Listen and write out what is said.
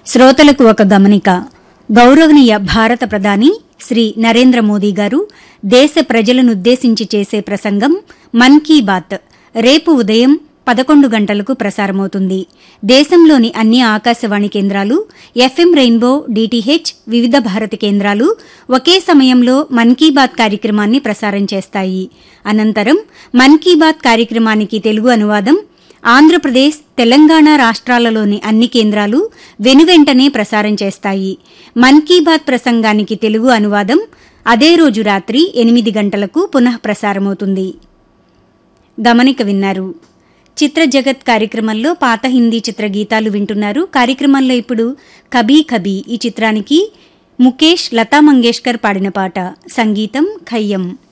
శ్రోతలకు ఒక గమనిక గౌరవనీయ భారత ప్రధాని శ్రీ నరేంద్ర మోదీ గారు దేశ ప్రజలనుద్దేశించి చేసే ప్రసంగం మన్ కీ బాత్ రేపు ఉదయం పదకొండు గంటలకు ప్రసారమవుతుంది దేశంలోని అన్ని ఆకాశవాణి కేంద్రాలు ఎఫ్ఎం రెయిన్బో డీటీహెచ్ వివిధ భారతి కేంద్రాలు ఒకే సమయంలో మన్ కీ బాత్ కార్యక్రమాన్ని ప్రసారం చేస్తాయి అనంతరం మన్ కీ బాత్ కార్యక్రమానికి తెలుగు అనువాదం ఆంధ్రప్రదేశ్ తెలంగాణ రాష్ట్రాలలోని అన్ని కేంద్రాలు వెనువెంటనే ప్రసారం చేస్తాయి మన్ కీ బాత్ ప్రసంగానికి తెలుగు అనువాదం అదే రోజు రాత్రి ఎనిమిది గంటలకు పునః ప్రసారమవుతుంది గమనిక విన్నారు చిత్ర జగత్ కార్యక్రమంలో పాత హిందీ చిత్ర గీతాలు వింటున్నారు కార్యక్రమంలో ఇప్పుడు కబీ కబీ ఈ చిత్రానికి ముఖేష్ లతా మంగేష్కర్ పాడిన పాట సంగీతం ఖయ్యం